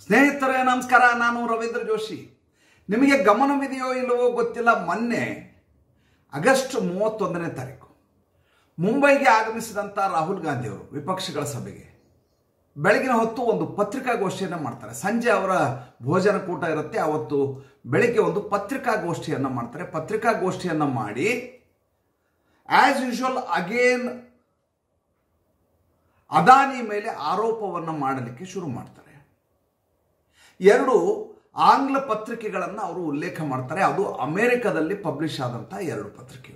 ಸ್ನೇಹಿತರೇ ನಮಸ್ಕಾರ ನಾನು ರವೀಂದ್ರ ಜೋಶಿ ನಿಮಗೆ ಗಮನವಿದೆಯೋ ಇಲ್ಲವೋ ಗೊತ್ತಿಲ್ಲ ಮೊನ್ನೆ ಆಗಸ್ಟ್ ಮೂವತ್ತೊಂದನೇ ತಾರೀಕು ಮುಂಬೈಗೆ ಆಗಮಿಸಿದಂಥ ರಾಹುಲ್ ಗಾಂಧಿಯವರು ವಿಪಕ್ಷಗಳ ಸಭೆಗೆ ಬೆಳಗಿನ ಹೊತ್ತು ಒಂದು ಪತ್ರಿಕಾಗೋಷ್ಠಿಯನ್ನು ಮಾಡ್ತಾರೆ ಸಂಜೆ ಅವರ ಭೋಜನ ಕೂಟ ಇರುತ್ತೆ ಅವತ್ತು ಬೆಳಿಗ್ಗೆ ಒಂದು ಪತ್ರಿಕಾಗೋಷ್ಠಿಯನ್ನು ಮಾಡ್ತಾರೆ ಪತ್ರಿಕಾಗೋಷ್ಠಿಯನ್ನು ಮಾಡಿ ಆಸ್ ಯೂಶುವಲ್ ಅಗೇನ್ ಅದಾನಿ ಮೇಲೆ ಆರೋಪವನ್ನು ಮಾಡಲಿಕ್ಕೆ ಶುರು ಮಾಡ್ತಾರೆ ಎರಡು ಆಂಗ್ಲ ಪತ್ರಿಕೆಗಳನ್ನು ಅವರು ಉಲ್ಲೇಖ ಮಾಡ್ತಾರೆ ಅದು ಅಮೆರಿಕದಲ್ಲಿ ಪಬ್ಲಿಷ್ ಆದಂಥ ಎರಡು ಪತ್ರಿಕೆಗಳು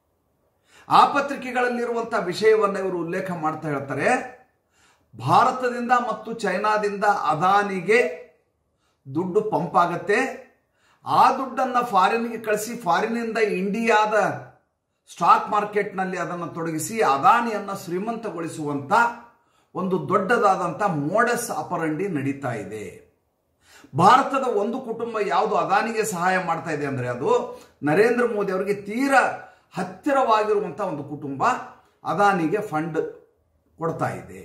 ಆ ಪತ್ರಿಕೆಗಳಲ್ಲಿರುವಂಥ ವಿಷಯವನ್ನು ಇವರು ಉಲ್ಲೇಖ ಮಾಡ್ತಾ ಹೇಳ್ತಾರೆ ಭಾರತದಿಂದ ಮತ್ತು ಚೈನಾದಿಂದ ಅದಾನಿಗೆ ದುಡ್ಡು ಪಂಪ್ ಆಗತ್ತೆ ಆ ದುಡ್ಡನ್ನು ಫಾರಿನ್ಗೆ ಕಳಿಸಿ ಫಾರಿನಿಂದ ಇಂಡಿಯಾದ ಸ್ಟಾಕ್ ಮಾರ್ಕೆಟ್ನಲ್ಲಿ ಅದನ್ನು ತೊಡಗಿಸಿ ಅದಾನಿಯನ್ನು ಶ್ರೀಮಂತಗೊಳಿಸುವಂಥ ಒಂದು ದೊಡ್ಡದಾದಂಥ ಮೋಡಸ್ ಅಪರಂಡಿ ನಡೀತಾ ಇದೆ ಭಾರತದ ಒಂದು ಕುಟುಂಬ ಯಾವುದು ಅದಾನಿಗೆ ಸಹಾಯ ಮಾಡ್ತಾ ಇದೆ ಅಂದರೆ ಅದು ನರೇಂದ್ರ ಮೋದಿ ಅವರಿಗೆ ತೀರಾ ಹತ್ತಿರವಾಗಿರುವಂಥ ಒಂದು ಕುಟುಂಬ ಅದಾನಿಗೆ ಫಂಡ್ ಕೊಡ್ತಾ ಇದೆ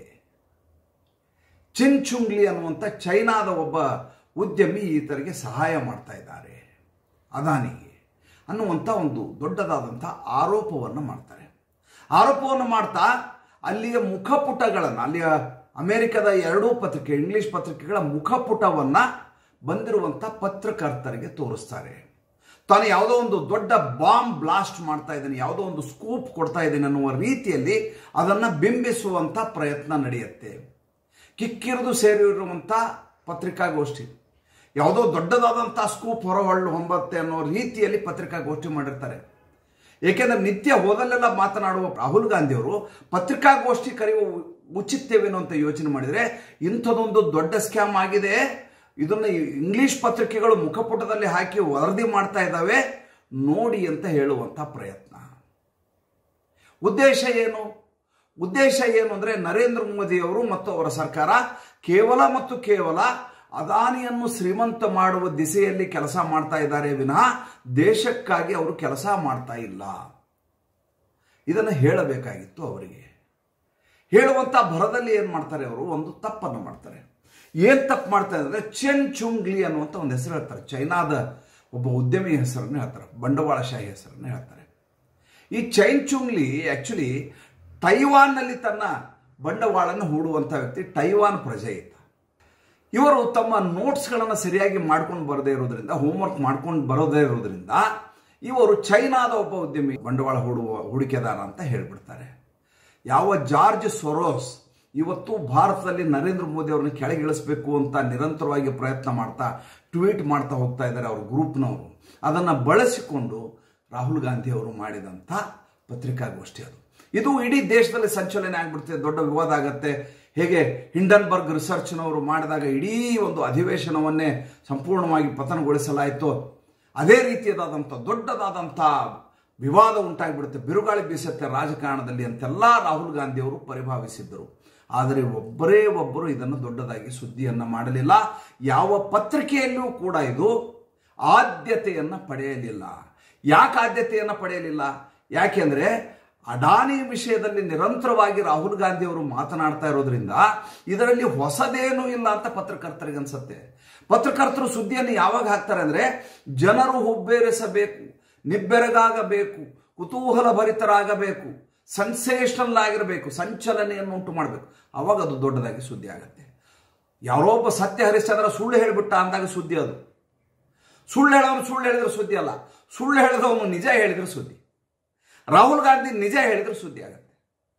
ಚಿನ್ಚುಂಗ್ಲಿ ಅನ್ನುವಂಥ ಚೈನಾದ ಒಬ್ಬ ಉದ್ಯಮಿ ಈತರಿಗೆ ಸಹಾಯ ಮಾಡ್ತಾ ಇದ್ದಾರೆ ಅದಾನಿಗೆ ಅನ್ನುವಂಥ ಒಂದು ದೊಡ್ಡದಾದಂಥ ಆರೋಪವನ್ನು ಮಾಡ್ತಾರೆ ಆರೋಪವನ್ನು ಮಾಡ್ತಾ ಅಲ್ಲಿಯ ಮುಖಪುಟಗಳನ್ನು ಅಲ್ಲಿಯ ಅಮೆರಿಕದ ಎರಡೂ ಪತ್ರಿಕೆ ಇಂಗ್ಲಿಷ್ ಪತ್ರಿಕೆಗಳ ಮುಖಪುಟವನ್ನು ಬಂದಿರುವಂಥ ಪತ್ರಕರ್ತರಿಗೆ ತೋರಿಸ್ತಾರೆ ತಾನು ಯಾವುದೋ ಒಂದು ದೊಡ್ಡ ಬಾಂಬ್ ಬ್ಲಾಸ್ಟ್ ಮಾಡ್ತಾ ಇದ್ದೇನೆ ಯಾವುದೋ ಒಂದು ಸ್ಕೂಪ್ ಕೊಡ್ತಾ ಇದ್ದೇನೆ ಅನ್ನುವ ರೀತಿಯಲ್ಲಿ ಅದನ್ನು ಬಿಂಬಿಸುವಂಥ ಪ್ರಯತ್ನ ನಡೆಯುತ್ತೆ ಕಿಕ್ಕಿರಿದು ಸೇರಿರುವಂಥ ಪತ್ರಿಕಾಗೋಷ್ಠಿ ಯಾವುದೋ ದೊಡ್ಡದಾದಂಥ ಸ್ಕೂಪ್ ಹೊರಹೊಳ್ಳು ಹೊಂಬತ್ತೆ ಅನ್ನೋ ರೀತಿಯಲ್ಲಿ ಪತ್ರಿಕಾಗೋಷ್ಠಿ ಮಾಡಿರ್ತಾರೆ ಏಕೆಂದರೆ ನಿತ್ಯ ಹೋದಲ್ಲೆಲ್ಲ ಮಾತನಾಡುವ ರಾಹುಲ್ ಗಾಂಧಿಯವರು ಪತ್ರಿಕಾಗೋಷ್ಠಿ ಕರೆಯುವ ಉಚಿತವೇನು ಅಂತ ಯೋಚನೆ ಮಾಡಿದರೆ ಇಂಥದೊಂದು ದೊಡ್ಡ ಸ್ಕ್ಯಾಮ್ ಆಗಿದೆ ಇದನ್ನು ಇಂಗ್ಲಿಷ್ ಪತ್ರಿಕೆಗಳು ಮುಖಪುಟದಲ್ಲಿ ಹಾಕಿ ವರದಿ ಮಾಡ್ತಾ ಇದ್ದಾವೆ ನೋಡಿ ಅಂತ ಹೇಳುವಂಥ ಪ್ರಯತ್ನ ಉದ್ದೇಶ ಏನು ಉದ್ದೇಶ ಏನು ಅಂದರೆ ನರೇಂದ್ರ ಮೋದಿಯವರು ಮತ್ತು ಅವರ ಸರ್ಕಾರ ಕೇವಲ ಮತ್ತು ಕೇವಲ ಅದಾನಿಯನ್ನು ಶ್ರೀಮಂತ ಮಾಡುವ ದಿಸೆಯಲ್ಲಿ ಕೆಲಸ ಮಾಡ್ತಾ ಇದ್ದಾರೆ ವಿನಃ ದೇಶಕ್ಕಾಗಿ ಅವರು ಕೆಲಸ ಮಾಡ್ತಾ ಇಲ್ಲ ಇದನ್ನು ಹೇಳಬೇಕಾಗಿತ್ತು ಅವರಿಗೆ ಹೇಳುವಂಥ ಭರದಲ್ಲಿ ಏನು ಮಾಡ್ತಾರೆ ಅವರು ಒಂದು ತಪ್ಪನ್ನು ಮಾಡ್ತಾರೆ ಏನು ತಪ್ಪು ಮಾಡ್ತಾರೆ ಅಂದರೆ ಚೆನ್ ಚುಂಗ್ಲಿ ಅನ್ನುವಂಥ ಒಂದು ಹೆಸರು ಹೇಳ್ತಾರೆ ಚೈನಾದ ಒಬ್ಬ ಉದ್ಯಮಿ ಹೆಸರನ್ನು ಹೇಳ್ತಾರೆ ಬಂಡವಾಳಶಾಹಿ ಹೆಸರನ್ನು ಹೇಳ್ತಾರೆ ಈ ಚೈನ್ ಚುಂಗ್ಲಿ ಆ್ಯಕ್ಚುಲಿ ತೈವಾನ್ನಲ್ಲಿ ತನ್ನ ಬಂಡವಾಳನ್ನು ಹೂಡುವಂಥ ವ್ಯಕ್ತಿ ಟೈವಾನ್ ಪ್ರಜೆ ಇದ್ದ ಇವರು ತಮ್ಮ ನೋಟ್ಸ್ಗಳನ್ನು ಸರಿಯಾಗಿ ಮಾಡ್ಕೊಂಡು ಬರದೇ ಇರೋದ್ರಿಂದ ಹೋಮ್ವರ್ಕ್ ಮಾಡ್ಕೊಂಡು ಬರೋದೇ ಇರೋದ್ರಿಂದ ಇವರು ಚೈನಾದ ಒಬ್ಬ ಉದ್ಯಮಿ ಬಂಡವಾಳ ಹೂಡುವ ಹೂಡಿಕೆದಾರ ಅಂತ ಹೇಳಿಬಿಡ್ತಾರೆ ಯಾವ ಜಾರ್ಜ್ ಸೊರೋಸ್ ಇವತ್ತು ಭಾರತದಲ್ಲಿ ನರೇಂದ್ರ ಮೋದಿ ಅವ್ರನ್ನ ಕೆಳಗಿಳಿಸಬೇಕು ಅಂತ ನಿರಂತರವಾಗಿ ಪ್ರಯತ್ನ ಮಾಡ್ತಾ ಟ್ವೀಟ್ ಮಾಡ್ತಾ ಹೋಗ್ತಾ ಇದ್ದಾರೆ ಅವ್ರ ಗ್ರೂಪ್ನವರು ಅದನ್ನು ಬಳಸಿಕೊಂಡು ರಾಹುಲ್ ಗಾಂಧಿ ಅವರು ಮಾಡಿದಂಥ ಪತ್ರಿಕಾಗೋಷ್ಠಿ ಅದು ಇದು ಇಡೀ ದೇಶದಲ್ಲಿ ಸಂಚಲನೆ ಆಗ್ಬಿಡ್ತದೆ ದೊಡ್ಡ ವಿವಾದ ಆಗತ್ತೆ ಹೇಗೆ ಹಿಂಡನ್ಬರ್ಗ್ ರಿಸರ್ಚ್ನವರು ಮಾಡಿದಾಗ ಇಡೀ ಒಂದು ಅಧಿವೇಶನವನ್ನೇ ಸಂಪೂರ್ಣವಾಗಿ ಪತನಗೊಳಿಸಲಾಯಿತು ಅದೇ ರೀತಿಯಾದಂಥ ದೊಡ್ಡದಾದಂಥ ವಿವಾದ ಉಂಟಾಗಿಬಿಡುತ್ತೆ ಬಿರುಗಾಳಿ ಬೀಸುತ್ತೆ ರಾಜಕಾರಣದಲ್ಲಿ ಅಂತೆಲ್ಲ ರಾಹುಲ್ ಗಾಂಧಿಯವರು ಪರಿಭಾವಿಸಿದ್ದರು ಆದರೆ ಒಬ್ಬರೇ ಒಬ್ಬರು ಇದನ್ನು ದೊಡ್ಡದಾಗಿ ಸುದ್ದಿಯನ್ನು ಮಾಡಲಿಲ್ಲ ಯಾವ ಪತ್ರಿಕೆಯಲ್ಲೂ ಕೂಡ ಇದು ಆದ್ಯತೆಯನ್ನು ಪಡೆಯಲಿಲ್ಲ ಯಾಕೆ ಆದ್ಯತೆಯನ್ನು ಪಡೆಯಲಿಲ್ಲ ಯಾಕೆಂದರೆ ಅಡಾನಿ ವಿಷಯದಲ್ಲಿ ನಿರಂತರವಾಗಿ ರಾಹುಲ್ ಗಾಂಧಿ ಅವರು ಮಾತನಾಡ್ತಾ ಇರೋದ್ರಿಂದ ಇದರಲ್ಲಿ ಹೊಸದೇನೂ ಇಲ್ಲ ಅಂತ ಪತ್ರಕರ್ತರಿಗೆ ಅನ್ಸುತ್ತೆ ಪತ್ರಕರ್ತರು ಸುದ್ದಿಯನ್ನು ಯಾವಾಗ ಹಾಕ್ತಾರೆ ಅಂದರೆ ಜನರು ಹುಬ್ಬೇರಿಸಬೇಕು ನಿಬ್ಬೆರಗಾಗಬೇಕು ಕುತೂಹಲ ಭರಿತರಾಗಬೇಕು ಸನ್ಸೇಷನಲ್ ಆಗಿರಬೇಕು ಸಂಚಲನೆಯನ್ನು ಉಂಟು ಮಾಡಬೇಕು ಅವಾಗ ಅದು ದೊಡ್ಡದಾಗಿ ಸುದ್ದಿ ಆಗುತ್ತೆ ಯಾರೋ ಒಬ್ಬ ಸತ್ಯ ಹರಿಶ್ಚಂದ್ರ ಸುಳ್ಳು ಹೇಳಿಬಿಟ್ಟ ಅಂದಾಗ ಸುದ್ದಿ ಅದು ಸುಳ್ಳು ಹೇಳೋನು ಸುಳ್ಳು ಹೇಳಿದ್ರೆ ಸುದ್ದಿ ಅಲ್ಲ ಸುಳ್ಳು ಹೇಳಿದವನು ನಿಜ ಹೇಳಿದ್ರೆ ಸುದ್ದಿ ರಾಹುಲ್ ಗಾಂಧಿ ನಿಜ ಹೇಳಿದ್ರೆ ಸುದ್ದಿ ಆಗುತ್ತೆ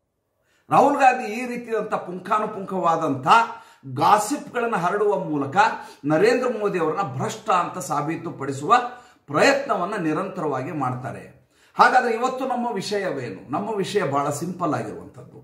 ರಾಹುಲ್ ಗಾಂಧಿ ಈ ರೀತಿಯಾದಂಥ ಪುಂಖಾನುಪುಂಖವಾದಂಥ ಗಾಸಿಪ್ಗಳನ್ನು ಹರಡುವ ಮೂಲಕ ನರೇಂದ್ರ ಮೋದಿ ಅವರನ್ನ ಭ್ರಷ್ಟ ಅಂತ ಸಾಬೀತುಪಡಿಸುವ ಪ್ರಯತ್ನವನ್ನು ನಿರಂತರವಾಗಿ ಮಾಡ್ತಾರೆ ಹಾಗಾದರೆ ಇವತ್ತು ನಮ್ಮ ವಿಷಯವೇನು ನಮ್ಮ ವಿಷಯ ಬಹಳ ಸಿಂಪಲ್ ಆಗಿರುವಂಥದ್ದು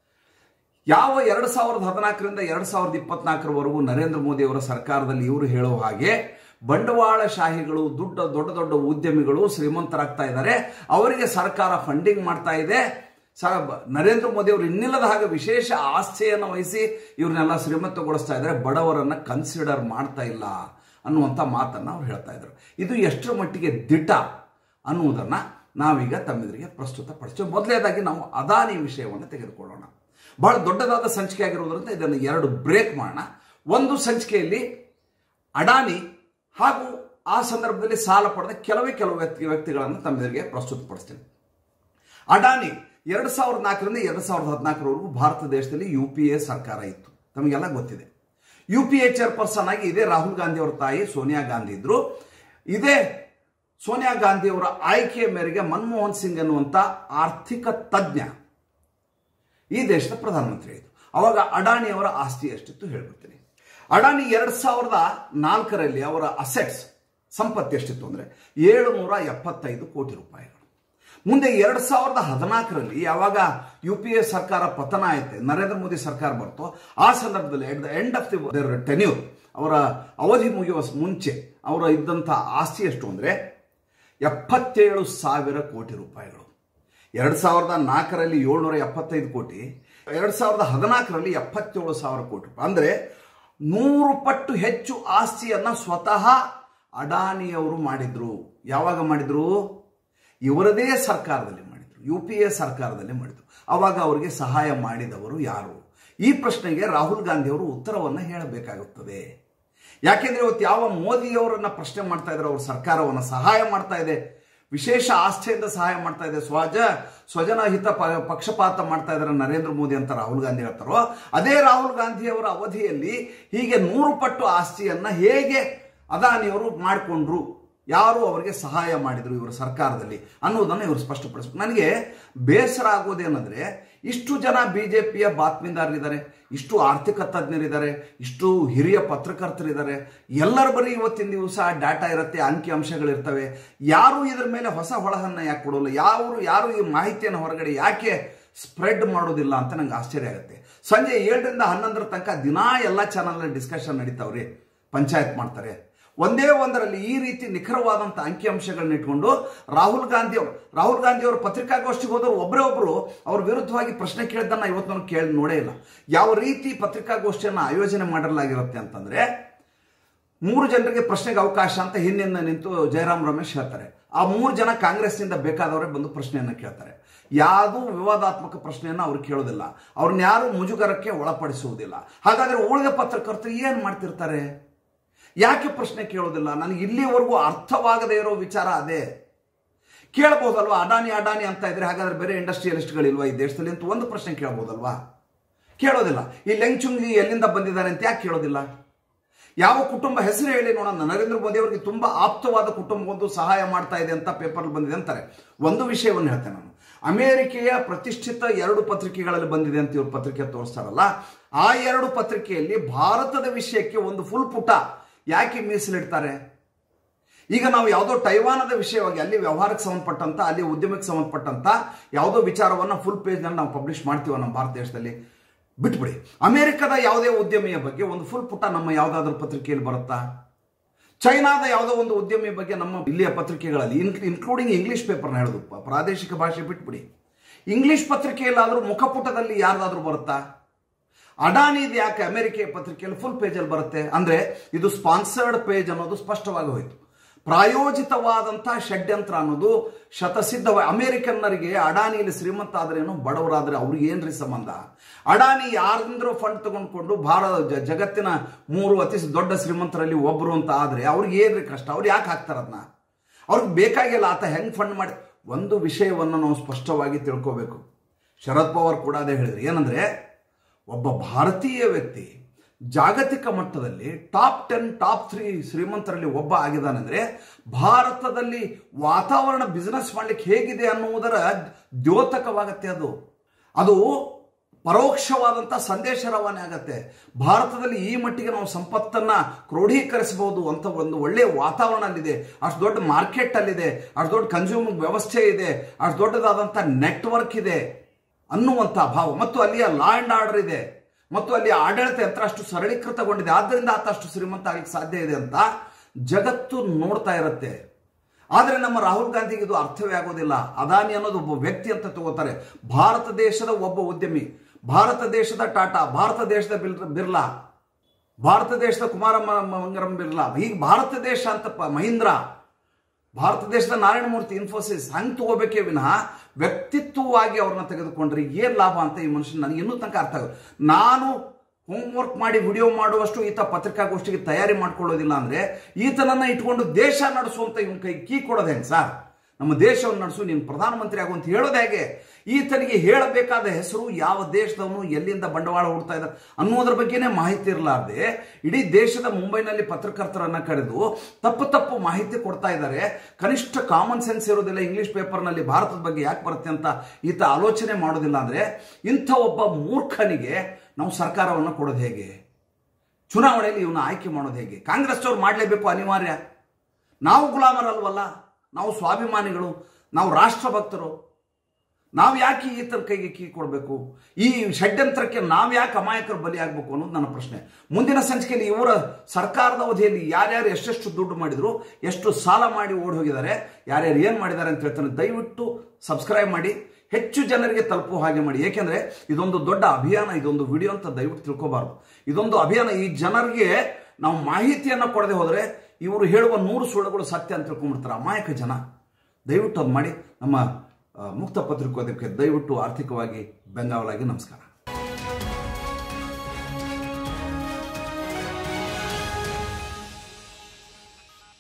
ಯಾವ ಎರಡು ಸಾವಿರದ ಹದಿನಾಲ್ಕರಿಂದ ಎರಡು ಸಾವಿರದ ಇಪ್ಪತ್ನಾಲ್ಕರವರೆಗೂ ನರೇಂದ್ರ ಮೋದಿ ಅವರ ಸರ್ಕಾರದಲ್ಲಿ ಇವರು ಹೇಳುವ ಹಾಗೆ ಬಂಡವಾಳಶಾಹಿಗಳು ದುಡ್ಡ ದೊಡ್ಡ ದೊಡ್ಡ ಉದ್ಯಮಿಗಳು ಶ್ರೀಮಂತರಾಗ್ತಾ ಇದ್ದಾರೆ ಅವರಿಗೆ ಸರ್ಕಾರ ಫಂಡಿಂಗ್ ಮಾಡ್ತಾ ಇದೆ ಸ ನರೇಂದ್ರ ಮೋದಿ ಅವರು ಇನ್ನಿಲ್ಲದ ಹಾಗೆ ವಿಶೇಷ ಆಸ್ಥೆಯನ್ನು ವಹಿಸಿ ಇವ್ರನ್ನೆಲ್ಲ ಶ್ರೀಮಂತಗೊಳಿಸ್ತಾ ಇದ್ದಾರೆ ಬಡವರನ್ನು ಕನ್ಸಿಡರ್ ಮಾಡ್ತಾ ಇಲ್ಲ ಅನ್ನುವಂಥ ಮಾತನ್ನು ಅವ್ರು ಹೇಳ್ತಾ ಇದ್ರು ಇದು ಎಷ್ಟರ ಮಟ್ಟಿಗೆ ದಿಟ ಅನ್ನುವುದನ್ನು ನಾವೀಗ ತಮ್ಮೆದುರಿಗೆ ಪ್ರಸ್ತುತಪಡಿಸ್ತೇವೆ ಮೊದಲನೇದಾಗಿ ನಾವು ಅದಾನಿ ವಿಷಯವನ್ನು ತೆಗೆದುಕೊಳ್ಳೋಣ ಬಹಳ ದೊಡ್ಡದಾದ ಸಂಚಿಕೆ ಆಗಿರೋದ್ರಿಂದ ಇದನ್ನು ಎರಡು ಬ್ರೇಕ್ ಮಾಡೋಣ ಒಂದು ಸಂಚಿಕೆಯಲ್ಲಿ ಅಡಾನಿ ಹಾಗೂ ಆ ಸಂದರ್ಭದಲ್ಲಿ ಸಾಲ ಪಡೆದ ಕೆಲವೇ ಕೆಲವು ವ್ಯಕ್ತಿ ವ್ಯಕ್ತಿಗಳನ್ನು ತಮ್ಮೆದುರಿಗೆ ಪ್ರಸ್ತುತಪಡಿಸ್ತೇನೆ ಅಡಾನಿ ಎರಡು ಸಾವಿರದ ನಾಲ್ಕರಿಂದ ಎರಡು ಸಾವಿರದ ಹದಿನಾಲ್ಕರವರೆಗೂ ಭಾರತ ದೇಶದಲ್ಲಿ ಯು ಪಿ ಎ ಸರ್ಕಾರ ಇತ್ತು ತಮಗೆಲ್ಲ ಗೊತ್ತಿದೆ ಯು ಪಿ ಎ ಚೇರ್ಪರ್ಸನ್ ಆಗಿ ಇದೇ ರಾಹುಲ್ ಗಾಂಧಿ ಅವರ ತಾಯಿ ಸೋನಿಯಾ ಗಾಂಧಿ ಇದ್ರು ಇದೇ ಸೋನಿಯಾ ಗಾಂಧಿ ಅವರ ಆಯ್ಕೆಯ ಮೇರೆಗೆ ಮನಮೋಹನ್ ಸಿಂಗ್ ಅನ್ನುವಂಥ ಆರ್ಥಿಕ ತಜ್ಞ ಈ ದೇಶದ ಪ್ರಧಾನಮಂತ್ರಿ ಆಯಿತು ಅವಾಗ ಅಡಾನಿ ಅವರ ಆಸ್ತಿ ಎಷ್ಟಿತ್ತು ಹೇಳ್ಬಿಡ್ತೀನಿ ಅಡಾನಿ ಎರಡ್ ಸಾವಿರದ ನಾಲ್ಕರಲ್ಲಿ ಅವರ ಅಸೆಟ್ಸ್ ಸಂಪತ್ತು ಎಷ್ಟಿತ್ತು ಅಂದರೆ ಏಳುನೂರ ಎಪ್ಪತ್ತೈದು ಕೋಟಿ ರೂಪಾಯಿಗಳು ಮುಂದೆ ಎರಡ್ ಸಾವಿರದ ಹದಿನಾಲ್ಕರಲ್ಲಿ ಯಾವಾಗ ಯು ಪಿ ಎ ಸರ್ಕಾರ ಪತನ ಆಯ್ತು ನರೇಂದ್ರ ಮೋದಿ ಸರ್ಕಾರ ಬರ್ತೋ ಆ ಸಂದರ್ಭದಲ್ಲಿ at the end of the tenure ಅವರ ಅವಧಿ ಮುಗಿಯುವ ಮುಂಚೆ ಅವರ ಇದ್ದಂಥ ಆಸ್ತಿ ಎಷ್ಟು ಅಂದರೆ ಎಪ್ಪತ್ತೇಳು ಸಾವಿರ ಕೋಟಿ ರೂಪಾಯಿಗಳು ಎರಡು ಸಾವಿರದ ನಾಲ್ಕರಲ್ಲಿ ಏಳ್ನೂರ ಎಪ್ಪತ್ತೈದು ಕೋಟಿ ಎರಡು ಸಾವಿರದ ಹದಿನಾಲ್ಕರಲ್ಲಿ ಎಪ್ಪತ್ತೇಳು ಸಾವಿರ ಕೋಟಿ ರೂಪಾಯಿ ಅಂದರೆ ನೂರು ಪಟ್ಟು ಹೆಚ್ಚು ಆಸ್ತಿಯನ್ನು ಸ್ವತಃ ಅಡಾನಿಯವರು ಮಾಡಿದ್ರು ಯಾವಾಗ ಮಾಡಿದ್ರು ಇವರದೇ ಸರ್ಕಾರದಲ್ಲಿ ಮಾಡಿದ್ರು ಯು ಪಿ ಎ ಸರ್ಕಾರದಲ್ಲಿ ಮಾಡಿದ್ರು ಅವಾಗ ಅವರಿಗೆ ಸಹಾಯ ಮಾಡಿದವರು ಯಾರು ಈ ಪ್ರಶ್ನೆಗೆ ರಾಹುಲ್ ಗಾಂಧಿ ಅವರು ಉತ್ತರವನ್ನು ಹೇಳಬೇಕಾಗುತ್ತದೆ ಯಾಕೆಂದ್ರೆ ಇವತ್ತು ಯಾವ ಮೋದಿಯವರನ್ನ ಪ್ರಶ್ನೆ ಮಾಡ್ತಾ ಇದ್ದಾರೆ ಅವ್ರ ಸರ್ಕಾರವನ್ನು ಸಹಾಯ ಮಾಡ್ತಾ ಇದೆ ವಿಶೇಷ ಆಸ್ಥೆಯಿಂದ ಸಹಾಯ ಮಾಡ್ತಾ ಇದೆ ಸ್ವಜ ಸ್ವಜನ ಹಿತ ಪ- ಪಕ್ಷಪಾತ ಮಾಡ್ತಾ ಇದ್ದಾರೆ ನರೇಂದ್ರ ಮೋದಿ ಅಂತ ರಾಹುಲ್ ಗಾಂಧಿ ಹೇಳ್ತಾರೋ ಅದೇ ರಾಹುಲ್ ಗಾಂಧಿ ಅವರ ಅವಧಿಯಲ್ಲಿ ಹೀಗೆ ನೂರು ಪಟ್ಟು ಆಸ್ತಿಯನ್ನ ಹೇಗೆ ಅದಾನಿಯವರು ಮಾಡಿಕೊಂಡ್ರು ಯಾರು ಅವರಿಗೆ ಸಹಾಯ ಮಾಡಿದ್ರು ಇವರ ಸರ್ಕಾರದಲ್ಲಿ ಅನ್ನೋದನ್ನು ಇವರು ಸ್ಪಷ್ಟಪಡಿಸ್ಬೇಕು ನನಗೆ ಬೇಸರ ಆಗೋದೇನೆಂದ್ರೆ ಇಷ್ಟು ಜನ ಬಿಜೆಪಿಯ ಬಾತ್ಮೀದಾರರಿದ್ದಾರೆ ಇಷ್ಟು ಆರ್ಥಿಕ ತಜ್ಞರಿದ್ದಾರೆ ಇಷ್ಟು ಹಿರಿಯ ಪತ್ರಕರ್ತರಿದ್ದಾರೆ ಎಲ್ಲರ ಬರೀ ಇವತ್ತಿನ ದಿವಸ ಡಾಟಾ ಇರುತ್ತೆ ಅಂಕಿ ಅಂಶಗಳಿರ್ತವೆ ಯಾರು ಇದ್ರ ಮೇಲೆ ಹೊಸ ಹೊಳಹನ್ನ ಯಾಕೆ ಕೊಡೋಲ್ಲ ಯಾರು ಯಾರು ಈ ಮಾಹಿತಿಯನ್ನು ಹೊರಗಡೆ ಯಾಕೆ ಸ್ಪ್ರೆಡ್ ಮಾಡೋದಿಲ್ಲ ಅಂತ ನಂಗೆ ಆಶ್ಚರ್ಯ ಆಗುತ್ತೆ ಸಂಜೆ ಏಳರಿಂದ ಹನ್ನೊಂದರ ತನಕ ದಿನಾ ಎಲ್ಲ ಚಾನಲ್ ಡಿಸ್ಕಷನ್ ನಡೀತಾವ್ರಿ ಪಂಚಾಯತ್ ಮಾಡ್ತಾರೆ ಒಂದೇ ಒಂದರಲ್ಲಿ ಈ ರೀತಿ ನಿಖರವಾದಂಥ ಅಂಕಿಅಂಶಗಳನ್ನ ಇಟ್ಕೊಂಡು ರಾಹುಲ್ ಗಾಂಧಿ ಅವರು ರಾಹುಲ್ ಗಾಂಧಿ ಅವರು ಪತ್ರಿಕಾಗೋಷ್ಠಿಗೆ ಹೋದವರು ಒಬ್ಬರೇ ಒಬ್ಬರು ಅವ್ರ ವಿರುದ್ಧವಾಗಿ ಪ್ರಶ್ನೆ ಕೇಳಿದ್ದನ್ನ ಇವತ್ತು ನಾನು ಕೇಳಿ ನೋಡೇ ಇಲ್ಲ ಯಾವ ರೀತಿ ಪತ್ರಿಕಾಗೋಷ್ಠಿಯನ್ನು ಆಯೋಜನೆ ಮಾಡಲಾಗಿರುತ್ತೆ ಅಂತಂದ್ರೆ ಮೂರು ಜನರಿಗೆ ಪ್ರಶ್ನೆಗೆ ಅವಕಾಶ ಅಂತ ಹಿಂದಿನ ನಿಂತು ಜಯರಾಮ್ ರಮೇಶ್ ಹೇಳ್ತಾರೆ ಆ ಮೂರು ಜನ ಕಾಂಗ್ರೆಸ್ನಿಂದ ಬೇಕಾದವರೇ ಬಂದು ಪ್ರಶ್ನೆಯನ್ನು ಕೇಳ್ತಾರೆ ಯಾವುದೂ ವಿವಾದಾತ್ಮಕ ಪ್ರಶ್ನೆಯನ್ನು ಅವ್ರು ಕೇಳೋದಿಲ್ಲ ಅವ್ರನ್ನ ಯಾರು ಮುಜುಗರಕ್ಕೆ ಒಳಪಡಿಸುವುದಿಲ್ಲ ಹಾಗಾದ್ರೆ ಉಳಿದ ಪತ್ರಕರ್ತರು ಏನು ಮಾಡ್ತಿರ್ತಾರೆ ಯಾಕೆ ಪ್ರಶ್ನೆ ಕೇಳೋದಿಲ್ಲ ನನಗೆ ಇಲ್ಲಿವರೆಗೂ ಅರ್ಥವಾಗದೇ ಇರೋ ವಿಚಾರ ಅದೇ ಕೇಳಬಹುದಲ್ವಾ ಅಡಾನಿ ಅಡಾನಿ ಅಂತ ಇದ್ರೆ ಹಾಗಾದ್ರೆ ಬೇರೆ ಇಂಡಸ್ಟ್ರಿಯಲಿಸ್ಟ್ಗಳಿಲ್ವಾ ಈ ದೇಶದಲ್ಲಿ ಅಂತ ಒಂದು ಪ್ರಶ್ನೆ ಕೇಳಬಹುದಲ್ವಾ ಕೇಳೋದಿಲ್ಲ ಈ ಲೆಂಗ್ಚುಂಗಿ ಎಲ್ಲಿಂದ ಬಂದಿದ್ದಾರೆ ಅಂತ ಯಾಕೆ ಕೇಳೋದಿಲ್ಲ ಯಾವ ಕುಟುಂಬ ಹೆಸರು ಹೇಳಿ ನೋಡೋಣ ನರೇಂದ್ರ ಮೋದಿ ಅವರಿಗೆ ತುಂಬಾ ಆಪ್ತವಾದ ಕುಟುಂಬ ಒಂದು ಸಹಾಯ ಮಾಡ್ತಾ ಇದೆ ಅಂತ ಪೇಪರ್ ಬಂದಿದೆ ಅಂತಾರೆ ಒಂದು ವಿಷಯವನ್ನು ಹೇಳ್ತೇನೆ ನಾನು ಅಮೆರಿಕೆಯ ಪ್ರತಿಷ್ಠಿತ ಎರಡು ಪತ್ರಿಕೆಗಳಲ್ಲಿ ಬಂದಿದೆ ಅಂತ ಇವ್ರು ಪತ್ರಿಕೆ ತೋರಿಸ್ತಾರಲ್ಲ ಆ ಎರಡು ಪತ್ರಿಕೆಯಲ್ಲಿ ಭಾರತದ ವಿಷಯಕ್ಕೆ ಒಂದು ಫುಲ್ ಪುಟ ಯಾಕೆ ಮೀಸಲಿಡ್ತಾರೆ ಈಗ ನಾವು ಯಾವುದೋ ಟೈವಾನದ ವಿಷಯವಾಗಿ ಅಲ್ಲಿ ವ್ಯವಹಾರಕ್ಕೆ ಸಂಬಂಧಪಟ್ಟಂತ ಅಲ್ಲಿ ಉದ್ಯಮಕ್ಕೆ ಸಂಬಂಧಪಟ್ಟಂತ ಯಾವುದೋ ವಿಚಾರವನ್ನು ಫುಲ್ ಪೇಜ್ನಲ್ಲಿ ನಾವು ಪಬ್ಲಿಷ್ ಮಾಡ್ತೀವ ನಮ್ಮ ಭಾರತ ದೇಶದಲ್ಲಿ ಬಿಟ್ಬಿಡಿ ಅಮೆರಿಕದ ಯಾವುದೇ ಉದ್ಯಮಿಯ ಬಗ್ಗೆ ಒಂದು ಫುಲ್ ಪುಟ ನಮ್ಮ ಯಾವುದಾದ್ರೂ ಪತ್ರಿಕೆಯಲ್ಲಿ ಬರುತ್ತಾ ಚೈನಾದ ಯಾವುದೋ ಒಂದು ಉದ್ಯಮಿ ಬಗ್ಗೆ ನಮ್ಮ ಇಲ್ಲಿಯ ಪತ್ರಿಕೆಗಳಲ್ಲಿ ಇನ್ಕ್ಲೂಡಿಂಗ್ ಇಂಗ್ಲಿಷ್ ಪೇಪರ್ನ ಹೇಳೋದು ಪ- ಪ್ರಾದೇಶಿಕ ಭಾಷೆ ಬಿಟ್ಬಿಡಿ ಇಂಗ್ಲಿಷ್ ಪತ್ರಿಕೆಯಲ್ಲಾದರೂ ಮುಖಪುಟದಲ್ಲಿ ಯಾರ್ದಾದ್ರೂ ಬರುತ್ತಾ ಅಡಾನಿದು ಯಾಕೆ ಅಮೆರಿಕೆಯ ಪತ್ರಿಕೆಯಲ್ಲಿ ಫುಲ್ ಪೇಜಲ್ಲಿ ಬರುತ್ತೆ ಅಂದ್ರೆ ಇದು ಸ್ಪಾನ್ಸರ್ಡ್ ಪೇಜ್ ಅನ್ನೋದು ಸ್ಪಷ್ಟವಾಗಿ ಹೋಯಿತು ಪ್ರಾಯೋಜಿತವಾದಂತಹ ಷಡ್ಯಂತ್ರ ಅನ್ನೋದು ಶತಸಿದ್ಧವ ಅಮೆರಿಕನ್ನರಿಗೆ ಅಡಾನಿಯಲ್ಲಿ ಶ್ರೀಮಂತ ಆದ್ರೇನು ಬಡವರಾದ್ರೆ ಅವ್ರಿಗೆ ಏನ್ರಿ ಸಂಬಂಧ ಅಡಾನಿ ಯಾರಿಂದ್ರೂ ಫಂಡ್ ತಗೊಂಡ್ಕೊಂಡು ಭಾರತ ಜ- ಜಗತ್ತಿನ ಮೂರು ಅತಿ ದೊಡ್ಡ ಶ್ರೀಮಂತರಲ್ಲಿ ಒಬ್ರು ಅಂತ ಆದ್ರೆ ಅವ್ರಿಗೆ ಏನ್ರಿ ಕಷ್ಟ ಅವ್ರು ಯಾಕೆ ಹಾಕ್ತಾರ ಅದನ್ನ ಅವ್ರಿಗೆ ಬೇಕಾಗಿಲ್ಲ ಆತ ಹೆಂಗ್ ಫಂಡ್ ಮಾಡಿ ಒಂದು ವಿಷಯವನ್ನು ನಾವು ಸ್ಪಷ್ಟವಾಗಿ ತಿಳ್ಕೋಬೇಕು ಶರದ್ ಪವಾರ್ ಕೂಡ ಅದೇ ಹೇಳಿದ್ರು ಏನಂದ್ರೆ ಒಬ್ಬ ಭಾರತೀಯ ವ್ಯಕ್ತಿ ಜಾಗತಿಕ ಮಟ್ಟದಲ್ಲಿ ಟಾಪ್ ಟೆನ್ ಟಾಪ್ ತ್ರೀ ಶ್ರೀಮಂತರಲ್ಲಿ ಒಬ್ಬ ಆಗಿದ್ದಾನೆಂದ್ರೆ ಭಾರತದಲ್ಲಿ ವಾತಾವರಣ ಬಿಸ್ನೆಸ್ ಮಾಡ್ಲಿಕ್ಕೆ ಹೇಗಿದೆ ಅನ್ನುವುದರ ದ್ಯೋತಕವಾಗತ್ತೆ ಅದು ಅದು ಪರೋಕ್ಷವಾದಂಥ ಸಂದೇಶ ರವಾನೆ ಆಗತ್ತೆ ಭಾರತದಲ್ಲಿ ಈ ಮಟ್ಟಿಗೆ ನಾವು ಸಂಪತ್ತನ್ನ ಕ್ರೋಢೀಕರಿಸಬಹುದು ಅಂತ ಒಂದು ಒಳ್ಳೆಯ ವಾತಾವರಣ ಅಲ್ಲಿದೆ ಅಷ್ಟು ದೊಡ್ಡ ಮಾರ್ಕೆಟ್ ಅಲ್ಲಿದೆ ಅಷ್ಟು ದೊಡ್ಡ ಕನ್ಸ್ಯೂಮರ್ ವ್ಯವಸ್ಥೆ ಇದೆ ಅಷ್ಟು ದೊಡ್ಡದಾದಂಥ ನೆಟ್ವರ್ಕ್ ಇದೆ ಅನ್ನುವಂಥ ಭಾವ ಮತ್ತು ಅಲ್ಲಿಯ ಲಾ ಅಂಡ್ ಆರ್ಡರ್ ಇದೆ ಮತ್ತು ಅಲ್ಲಿ ಆಡಳಿತ ಯಂತ್ರ ಅಷ್ಟು ಸರಳೀಕೃತಗೊಂಡಿದೆ ಆದ್ದರಿಂದ ಆತ ಅಷ್ಟು ಶ್ರೀಮಂತ ಆಗಲಿಕ್ಕೆ ಸಾಧ್ಯ ಇದೆ ಅಂತ ಜಗತ್ತು ನೋಡ್ತಾ ಇರುತ್ತೆ ಆದರೆ ನಮ್ಮ ರಾಹುಲ್ ಗಾಂಧಿಗೆ ಇದು ಅರ್ಥವೇ ಆಗೋದಿಲ್ಲ ಅದಾನಿ ಅನ್ನೋದು ಒಬ್ಬ ವ್ಯಕ್ತಿ ಅಂತ ತಗೋತಾರೆ ಭಾರತ ದೇಶದ ಒಬ್ಬ ಉದ್ಯಮಿ ಭಾರತ ದೇಶದ ಟಾಟಾ ಭಾರತ ದೇಶದ ಬಿಲ್ ಬಿರ್ಲಾ ಭಾರತ ದೇಶದ ಕುಮಾರ ಮ- ಮಂಗರಂ ಬಿರ್ಲಾ ಹೀಗೆ ಭಾರತ ದೇಶ ಅಂತ ಪ- ಮಹೀಂದ್ರ ಭಾರತ ದೇಶದ ನಾರಾಯಣ ಮೂರ್ತಿ ಇನ್ಫೋಸಿಸ್ ಹಂಗೆ ತಗೋಬೇಕೇ ವಿನಃ ವ್ಯಕ್ತಿತ್ವವಾಗಿ ಅವ್ರನ್ನ ತೆಗೆದುಕೊಂಡ್ರೆ ಏನ್ ಲಾಭ ಅಂತ ಈ ಮನುಷ್ಯನ ನನಗೆ ಇನ್ನೂ ತನಕ ಅರ್ಥ ಆಗ ನಾನು ಹೋಮ್ವರ್ಕ್ ಮಾಡಿ ವಿಡಿಯೋ ಮಾಡುವಷ್ಟು ಈತ ಪತ್ರಿಕಾಗೋಷ್ಠಿಗೆ ತಯಾರಿ ಮಾಡ್ಕೊಳ್ಳೋದಿಲ್ಲ ಅಂದ್ರೆ ಈತನನ್ನ ಇಟ್ಕೊಂಡು ದೇಶ ನಡೆಸುವಂತ ಇವನ್ ಕೈ ಕೀ ಕೊಡೋದು ಹೆಂಗ್ ಸರ್ ನಮ್ಮ ದೇಶವನ್ನು ನಡೆಸು ನೀನು ಪ್ರಧಾನಮಂತ್ರಿ ಆಗು ಅಂತ ಹೇಳೋದು ಹೇಗೆ ಈತನಿಗೆ ಹೇಳಬೇಕಾದ ಹೆಸರು ಯಾವ ದೇಶದವನು ಎಲ್ಲಿಂದ ಬಂಡವಾಳ ಹೂಡ್ತಾ ಇದ್ದ ಅನ್ನೋದ್ರ ಬಗ್ಗೆನೇ ಮಾಹಿತಿ ಇರಲಾರ್ದೆ ಇಡೀ ದೇಶದ ಮುಂಬೈನಲ್ಲಿ ಪತ್ರಕರ್ತರನ್ನ ಕರೆದು ತಪ್ಪು ತಪ್ಪು ಮಾಹಿತಿ ಕೊಡ್ತಾ ಇದ್ದಾರೆ ಕನಿಷ್ಠ ಕಾಮನ್ ಸೆನ್ಸ್ ಇರೋದಿಲ್ಲ ಇಂಗ್ಲಿಷ್ ಪೇಪರ್ನಲ್ಲಿ ಭಾರತದ ಬಗ್ಗೆ ಯಾಕೆ ಬರುತ್ತೆ ಅಂತ ಈತ ಆಲೋಚನೆ ಮಾಡೋದಿಲ್ಲ ಅಂದ್ರೆ ಇಂಥ ಒಬ್ಬ ಮೂರ್ಖನಿಗೆ ನಾವು ಸರ್ಕಾರವನ್ನು ಕೊಡೋದು ಹೇಗೆ ಚುನಾವಣೆಯಲ್ಲಿ ಇವನ್ನ ಆಯ್ಕೆ ಮಾಡೋದು ಹೇಗೆ ಕಾಂಗ್ರೆಸ್ ಅವ್ರು ಮಾಡಲೇಬೇಕು ಅನಿವಾರ್ಯ ನಾವು ಗುಲಾಮರಲ್ವಲ್ಲ ನಾವು ಸ್ವಾಭಿಮಾನಿಗಳು ನಾವು ರಾಷ್ಟ್ರಭಕ್ತರು ನಾವು ಯಾಕೆ ಈತನ ಕೈಗೆ ಕೀ ಕೊಡಬೇಕು ಈ ಷಡ್ಯಂತ್ರಕ್ಕೆ ನಾವು ಯಾಕೆ ಅಮಾಯಕರು ಬಲಿಯಾಗಬೇಕು ಅನ್ನೋದು ನನ್ನ ಪ್ರಶ್ನೆ ಮುಂದಿನ ಸಂಚಿಕೆಯಲ್ಲಿ ಇವರ ಸರ್ಕಾರದ ಅವಧಿಯಲ್ಲಿ ಯಾರ್ಯಾರು ಎಷ್ಟೆಷ್ಟು ದುಡ್ಡು ಮಾಡಿದ್ರು ಎಷ್ಟು ಸಾಲ ಮಾಡಿ ಓಡಿ ಹೋಗಿದ್ದಾರೆ ಯಾರ್ಯಾರು ಏನು ಮಾಡಿದ್ದಾರೆ ಅಂತ ಹೇಳ್ತಾನೆ ದಯವಿಟ್ಟು ಸಬ್ಸ್ಕ್ರೈಬ್ ಮಾಡಿ ಹೆಚ್ಚು ಜನರಿಗೆ ತಲುಪುವ ಹಾಗೆ ಮಾಡಿ ಏಕೆಂದ್ರೆ ಇದೊಂದು ದೊಡ್ಡ ಅಭಿಯಾನ ಇದೊಂದು ವಿಡಿಯೋ ಅಂತ ದಯವಿಟ್ಟು ತಿಳ್ಕೋಬಾರ್ದು ಇದೊಂದು ಅಭಿಯಾನ ಈ ಜನರಿಗೆ ನಾವು ಮಾಹಿತಿಯನ್ನು ಕೊಡದೆ ಹೋದರೆ ಇವರು ಹೇಳುವ ನೂರು ಸುಳ್ಳುಗಳು ಸತ್ಯ ಅಂತ ತಿಳ್ಕೊಂಡ್ಬಿಡ್ತಾರೆ ಅಮಾಯಕ ಜನ ದಯವಿಟ್ಟು ಅದು ಮಾಡಿ ನಮ್ಮ ಆ, ಮುಕ್ತ ಪತ್ರಿಕೋದ್ಯಮಕ್ಕೆ ದಯವಿಟ್ಟು ಆರ್ಥಿಕವಾಗಿ ಬೆಂಗಾವಲಾಗಿ ನಮಸ್ಕಾರ